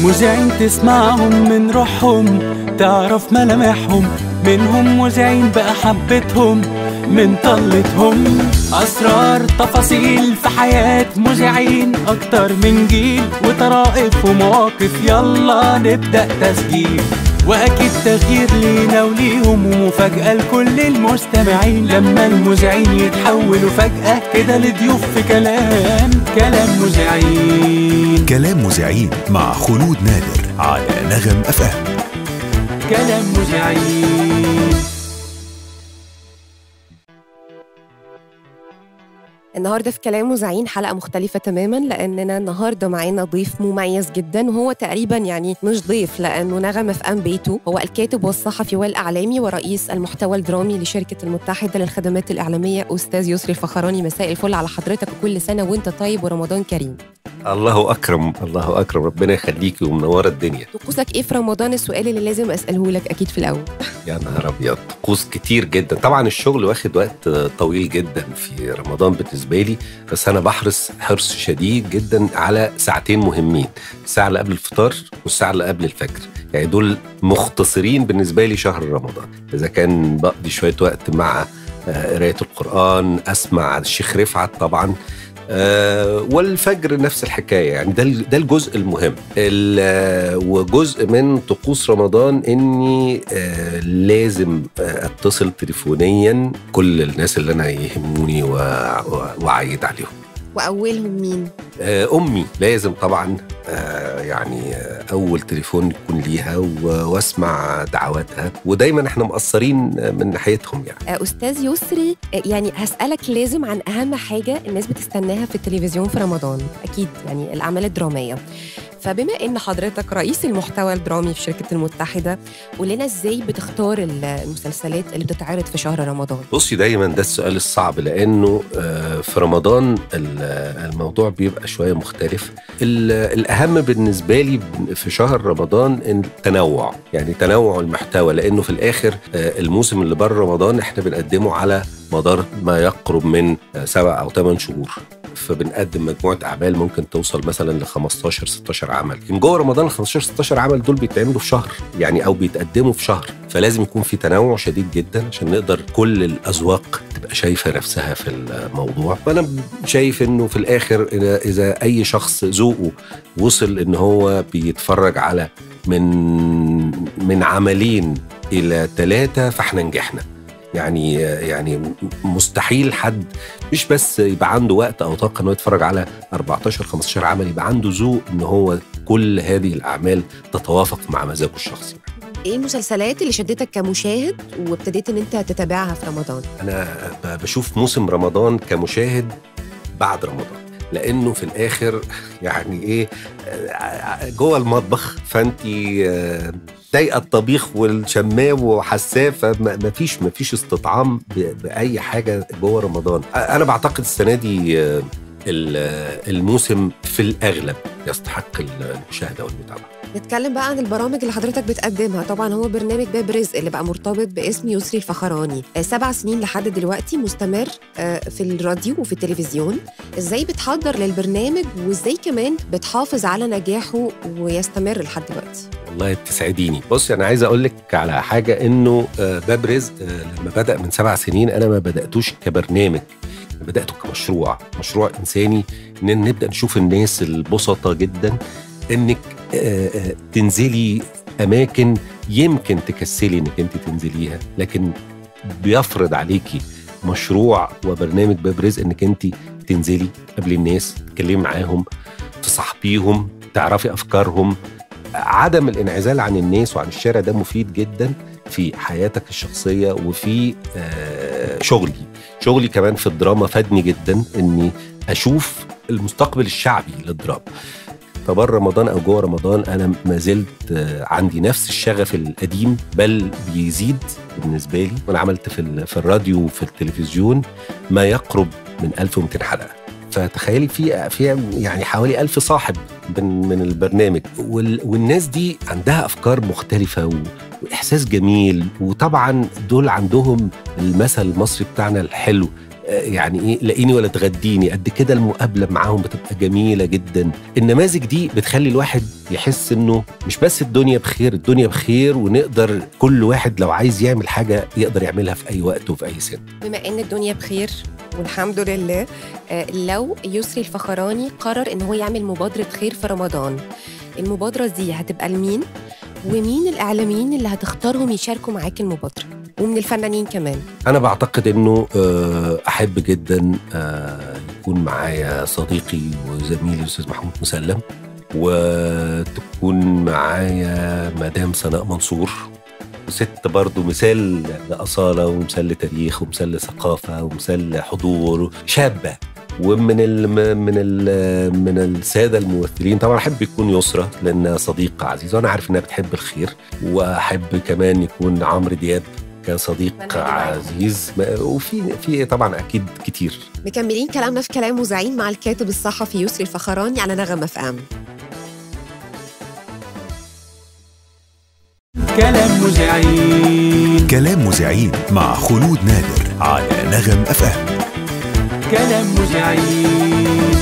مذيعين تسمعهم من روحهم تعرف ملامحهم منهم مذيعين بقى حبتهم من طلتهم أسرار تفاصيل في حياة مذيعين أكتر من جيل وطرائف ومواقف يلا نبدأ تسجيل وأكيد تغيير لينا وليهم ومفاجأة لكل المستمعين لما المذيعين يتحولوا فجأة كده لضيوف في كلام كلام مذيعين كلام مذيعين مع خلود نادر على نغم اف ام كلام مذيعين النهارده في كلام مذيعين حلقه مختلفه تماما لاننا النهارده معانا ضيف مميز جدا وهو تقريبا يعني مش ضيف لانه نغم في ام بيته هو الكاتب والصحفي والاعلامي ورئيس المحتوى الدرامي لشركه المتحده للخدمات الاعلاميه استاذ يسري الفخراني مساء الفل على حضرتك وكل سنه وانت طيب ورمضان كريم الله اكرم الله اكرم ربنا يخليكي ومنوره الدنيا طقوسك ايه في رمضان السؤال اللي لازم اساله لك اكيد في الاول يا نهار ابيض طقوس كتير جدا طبعا الشغل واخد وقت طويل جدا في رمضان بالنسبه لي بس انا بحرص حرص شديد جدا على ساعتين مهمين الساعه اللي قبل الفطار والساعه اللي قبل الفجر يعني دول مختصرين بالنسبه لي شهر رمضان اذا كان بقضي شويه وقت مع آه، قرايه القران اسمع الشيخ رفعت طبعا آه، والفجر نفس الحكايه يعني ده ده الجزء المهم ال- آه، وجزء من طقوس رمضان اني آه، لازم آه، اتصل تليفونيا كل الناس اللي انا يهموني و- و- واعيد عليهم واولهم مين آه، امي لازم طبعا آه، يعني آه، اول تليفون يكون ليها و- واسمع دعواتها ودايما احنا مقصرين من ناحيتهم يعني آه، استاذ يسري آه، يعني هسالك لازم عن اهم حاجه الناس بتستناها في التلفزيون في رمضان اكيد يعني الاعمال الدراميه فبما ان حضرتك رئيس المحتوى الدرامي في شركه المتحده قول لنا ازاي بتختار ال- المسلسلات اللي بتتعرض في شهر رمضان بصي دايما ده السؤال الصعب لانه آه، في رمضان ال- الموضوع بيبقى شويه مختلف ال- الاهم بالنسبه لي في شهر رمضان إن التنوع يعني تنوع المحتوى لانه في الاخر آه، الموسم اللي بره رمضان احنا بنقدمه على مدار ما يقرب من آه، سبع او ثمان شهور فبنقدم مجموعه اعمال ممكن توصل مثلا ل 15 16 عمل لكن جوه رمضان ال 15 16 عمل دول بيتعملوا في شهر يعني او بيتقدموا في شهر فلازم يكون في تنوع شديد جدا عشان نقدر كل الاذواق تبقى شايفه نفسها في الموضوع وانا شايف انه في الاخر اذا إذا اي شخص ذوقه وصل ان هو بيتفرج على من من عملين الى ثلاثه فاحنا نجحنا يعني يعني مستحيل حد مش بس يبقى عنده وقت او طاقه انه يتفرج على 14 15 عمل يبقى عنده ذوق ان هو كل هذه الاعمال تتوافق مع مزاجه الشخصي ايه المسلسلات اللي شدتك كمشاهد وابتديت ان انت تتابعها في رمضان انا ب- بشوف موسم رمضان كمشاهد بعد رمضان لانه في الاخر يعني ايه آه، جوه المطبخ فانت آه، ضايقه الطبيخ والشمام وحساه فما فيش ما فيش استطعام ب- باي حاجه جوه رمضان آه، انا بعتقد السنه دي آه، ال- آه، الموسم في الاغلب يستحق المشاهده والمتابعه نتكلم بقى عن البرامج اللي حضرتك بتقدمها طبعا هو برنامج باب رزق اللي بقى مرتبط باسم يسري الفخراني آه، سبع سنين لحد دلوقتي مستمر آه، في الراديو وفي التلفزيون ازاي بتحضر للبرنامج وازاي كمان بتحافظ على نجاحه ويستمر لحد دلوقتي والله بتسعديني بص انا عايز اقول لك على حاجه انه آه، باب رزق آه، لما بدا من سبع سنين انا ما بداتوش كبرنامج أنا بداته كمشروع مشروع انساني ان نبدا نشوف الناس البسطة جدا انك آه، آه، تنزلي اماكن يمكن تكسلي انك انت تنزليها لكن بيفرض عليكي مشروع وبرنامج باب رزق انك انت تنزلي قبل الناس تتكلمي معاهم تصاحبيهم تعرفي افكارهم عدم الانعزال عن الناس وعن الشارع ده مفيد جدا في حياتك الشخصيه وفي آه، شغلي شغلي كمان في الدراما فادني جدا اني اشوف المستقبل الشعبي للدراما فبره رمضان او جوه رمضان انا ما زلت آه، عندي نفس الشغف القديم بل بيزيد بالنسبه لي وانا عملت في ال- في الراديو وفي التلفزيون ما يقرب من 1200 حلقه فتخيلي في في يعني حوالي ألف صاحب من من البرنامج وال والناس دي عندها افكار مختلفه و واحساس جميل وطبعا دول عندهم المثل المصري بتاعنا الحلو آه، يعني ايه لاقيني ولا تغديني قد كده المقابله معاهم بتبقى جميله جدا النماذج دي بتخلي الواحد يحس انه مش بس الدنيا بخير الدنيا بخير ونقدر كل واحد لو عايز يعمل حاجه يقدر يعملها في اي وقت وفي اي سن بما ان الدنيا بخير والحمد لله آه، لو يسري الفخراني قرر ان هو يعمل مبادره خير في رمضان المبادره دي هتبقى لمين ومين الاعلاميين اللي هتختارهم يشاركوا معاك المبادره ومن الفنانين كمان انا بعتقد انه آه، احب جدا آه، يكون معايا صديقي وزميلي الاستاذ محمود مسلم وتكون معايا مدام سناء منصور ست برضو مثال لأصالة ومثال لتاريخ ومثال لثقافة ومثال لحضور شابة ومن ال من ال من الساده الممثلين طبعا احب يكون يسرى لانها صديقه عزيزه وانا عارف انها بتحب الخير واحب كمان يكون عمرو دياب كصديق أتمنى معاك. عزيز وفي في طبعا اكيد كتير مكملين كلامنا في كلام وزعين مع الكاتب الصحفي يسري الفخراني على نغم اف ام كلام مذيعين كلام مذيعين مع خلود نادر على نغم اف ام كلام مذيعين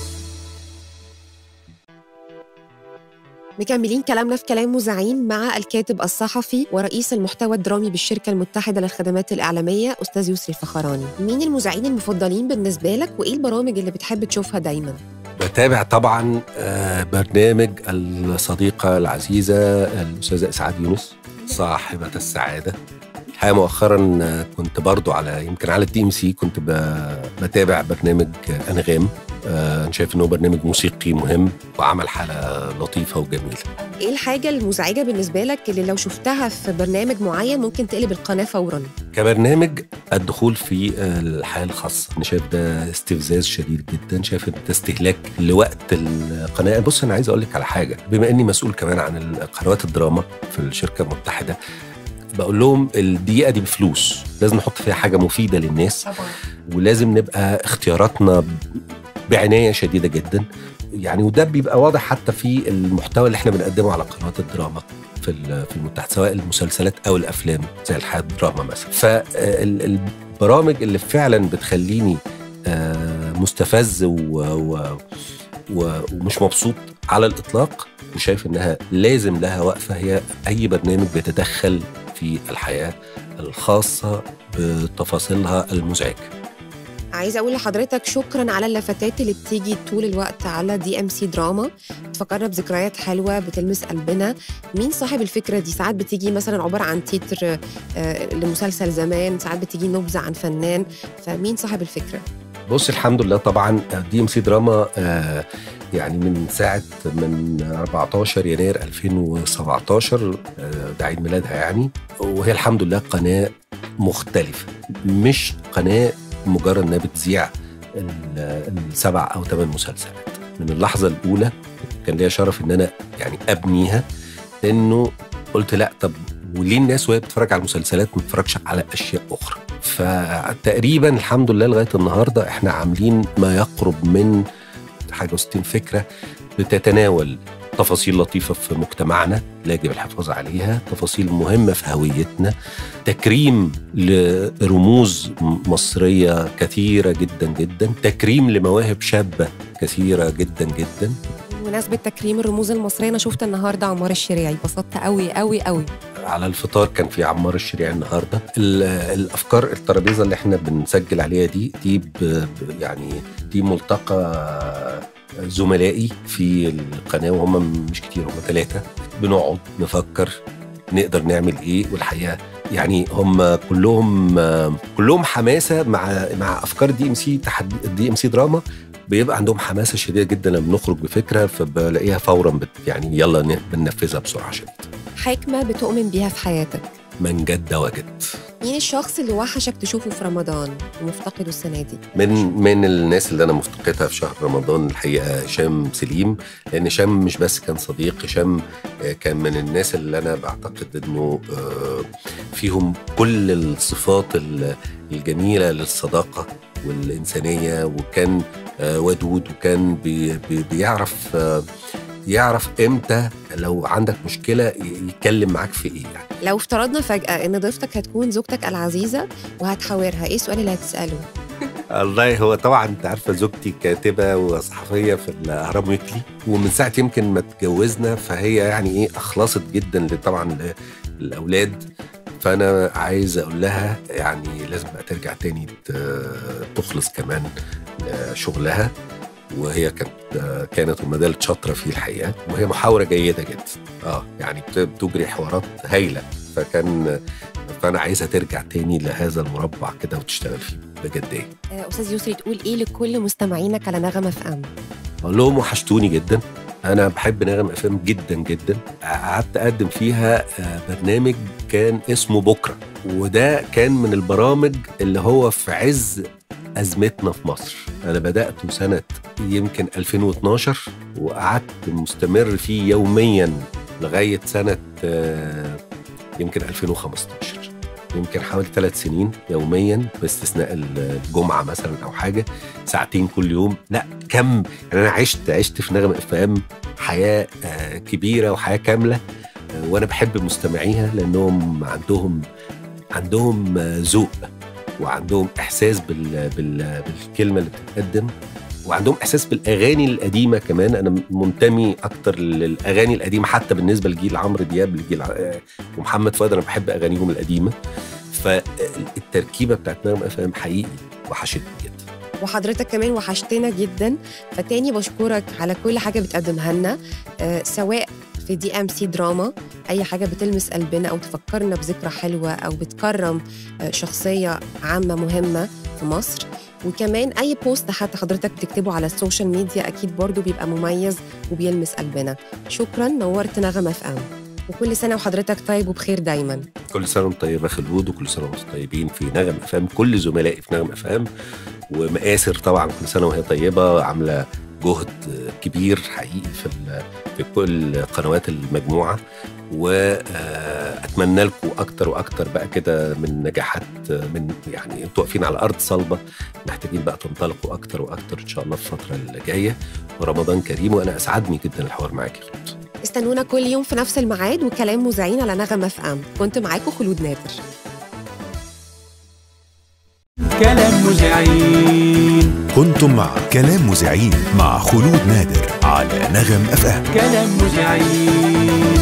مكملين كلامنا في كلام مذيعين مع الكاتب الصحفي ورئيس المحتوى الدرامي بالشركه المتحده للخدمات الاعلاميه استاذ يسري الفخراني مين المذيعين المفضلين بالنسبه لك وايه البرامج اللي بتحب تشوفها دايما بتابع طبعا آه، برنامج الصديقة العزيزة الأستاذة إسعاد يونس صاحبة السعادة الحقيقة مؤخرا آه، كنت برضو على يمكن على الدي ام سي كنت ب- بتابع برنامج آه، أنغام آه، أنا شايف إنه برنامج موسيقي مهم وعمل حالة لطيفة وجميلة ايه الحاجه المزعجه بالنسبه لك اللي لو شفتها في برنامج معين ممكن تقلب القناه فورا كبرنامج الدخول في الحياة الخاصة أنا شايف ده استفزاز شديد جدا شايف إن ده استهلاك لوقت القناة بص أنا عايز أقول لك على حاجة بما إني مسؤول كمان عن قنوات الدراما في الشركة المتحدة بقول لهم الدقيقة دي بفلوس لازم نحط فيها حاجة مفيدة للناس طبعا ولازم نبقى اختياراتنا بعناية شديدة جدا يعني وده بيبقى واضح حتى في المحتوى اللي احنا بنقدمه على قنوات الدراما في ال- في المتحد سواء المسلسلات او الافلام زي الحياه الدراما مثلا فالبرامج اللي فعلا بتخليني آه، مستفز و و و ومش مبسوط على الاطلاق وشايف انها لازم لها وقفه هي اي برنامج بيتدخل في الحياه الخاصه بتفاصيلها المزعجه عايزه اقول لحضرتك شكرا على اللفتات اللي بتيجي طول الوقت على دي ام سي دراما تفكرنا بذكريات حلوه بتلمس قلبنا مين صاحب الفكره دي ساعات بتيجي مثلا عباره عن تتر آه، لمسلسل زمان ساعات بتيجي نبذه عن فنان فمين صاحب الفكره بص الحمد لله طبعا دي ام سي دراما آه، يعني من ساعه من 14 يناير 2017 آه، ده عيد ميلادها يعني وهي الحمد لله قناه مختلفه مش قناه مجرد انها بتذيع ال- السبع او ثمان مسلسلات من اللحظه الاولى كان ليا شرف ان انا يعني ابنيها انه قلت لا طب وليه الناس وهي بتتفرج على المسلسلات ما بتتفرجش على اشياء اخرى فتقريبا الحمد لله لغايه النهارده احنا عاملين ما يقرب من حاجه و60 فكره بتتناول تفاصيل لطيفه في مجتمعنا لا يجب الحفاظ عليها تفاصيل مهمه في هويتنا تكريم لرموز مصريه كثيره جدا جدا تكريم لمواهب شابه كثيره جدا جدا بمناسبه تكريم الرموز المصريه انا شفت النهارده عمار الشريعي اتبسطت قوي قوي قوي على الفطار كان في عمار الشريع النهارده ال- الافكار الترابيزه اللي احنا بنسجل عليها دي دي ب ب- يعني دي ملتقى زملائي في القناه وهم مش كتير هم ثلاثه بنقعد نفكر نقدر نعمل ايه والحقيقه يعني هم كلهم كلهم حماسه مع مع افكار دي ام سي تحدي دي ام سي دراما بيبقى عندهم حماسه شديده جدا لما بنخرج بفكره فبلاقيها فورا بت يعني يلا ن- بننفذها بسرعه شديده حكمه بتؤمن بيها في حياتك من جد وجد مين الشخص اللي وحشك تشوفه في رمضان ومفتقده السنه دي من من الناس اللي انا مفتقدها في شهر رمضان الحقيقه هشام سليم لان هشام مش بس كان صديق هشام آه، كان من الناس اللي انا بعتقد انه آه، فيهم كل الصفات ال- الجميله للصداقه والانسانيه وكان آه، ودود وكان بي بي بيعرف آه، يعرف امتى لو عندك مشكله ي- يتكلم معاك في ايه يعني لو افترضنا فجاه ان ضيفتك هتكون زوجتك العزيزه وهتحاورها ايه السؤال اللي هتساله والله هو طبعا انت عارفه زوجتي كاتبه وصحفيه في الاهرام ويكلي ومن ساعه يمكن ما اتجوزنا فهي يعني ايه اخلصت جدا ل- طبعا ل- الاولاد فانا عايز اقول لها يعني لازم بقى ترجع تاني ت- تخلص كمان شغلها وهي كانت كانت وما زالت شاطره فيه الحقيقه وهي محاوره جيده جدا اه يعني بت- بتجري حوارات هايله فكان فانا عايزها ترجع تاني لهذا المربع كده وتشتغل فيه بجديه آه، استاذ يسري تقول ايه لكل مستمعينك على نغمه في ام اقول لهم وحشتوني جدا انا بحب نغم اف ام جدا جدا قعدت اقدم فيها آه، برنامج كان اسمه بكره وده كان من البرامج اللي هو في عز ازمتنا في مصر انا بداته سنه يمكن 2012 وقعدت مستمر فيه يوميا لغايه سنه آه، يمكن 2015 يمكن حوالي ثلاث سنين يوميا باستثناء الجمعه مثلا او حاجه ساعتين كل يوم لا كم يعني انا عشت عشت في نغم اف ام حياه آه، كبيره وحياه كامله آه، وانا بحب مستمعيها لانهم عندهم عندهم آه، ذوق وعندهم احساس بال بال بالكلمه اللي بتتقدم وعندهم احساس بالاغاني القديمه كمان انا منتمي اكتر للاغاني القديمه حتى بالنسبه لجيل عمرو دياب لجيل ع- آه، ومحمد فؤاد انا بحب اغانيهم القديمه فالتركيبه بتاعت نغم اف ام حقيقي وحشتني جدا وحضرتك كمان وحشتنا جدا فتاني بشكرك على كل حاجه بتقدمها لنا آه، سواء في دي ام سي دراما اي حاجه بتلمس قلبنا او تفكرنا بذكرى حلوه او بتكرم آه، شخصيه عامه مهمه في مصر وكمان اي بوست حتى حضرتك بتكتبه على السوشيال ميديا اكيد برضو بيبقى مميز وبيلمس قلبنا شكرا نورت نغمه في ام وكل سنه وحضرتك طيب وبخير دايما كل سنه وانتم طيبه خلود وكل سنه وانتم طيبين في نغم اف ام كل زملائي في نغم اف ام ومآسر طبعا كل سنه وهي طيبه عامله جهد كبير حقيقي في ال- في كل قنوات المجموعه واتمنى لكم اكتر واكتر بقى كده من نجاحات من يعني انتوا واقفين على ارض صلبه محتاجين بقى تنطلقوا اكتر واكتر ان شاء الله في الفتره اللي جايه ورمضان كريم وانا اسعدني جدا الحوار معاك يا خلود استنونا كل يوم في نفس الميعاد وكلام مذيعين على نغمه في ام كنت معاكم خلود نادر كلام مذيعين كنتم مع كلام مذيعين مع خلود نادر على نغم اف ام كلام مذيعين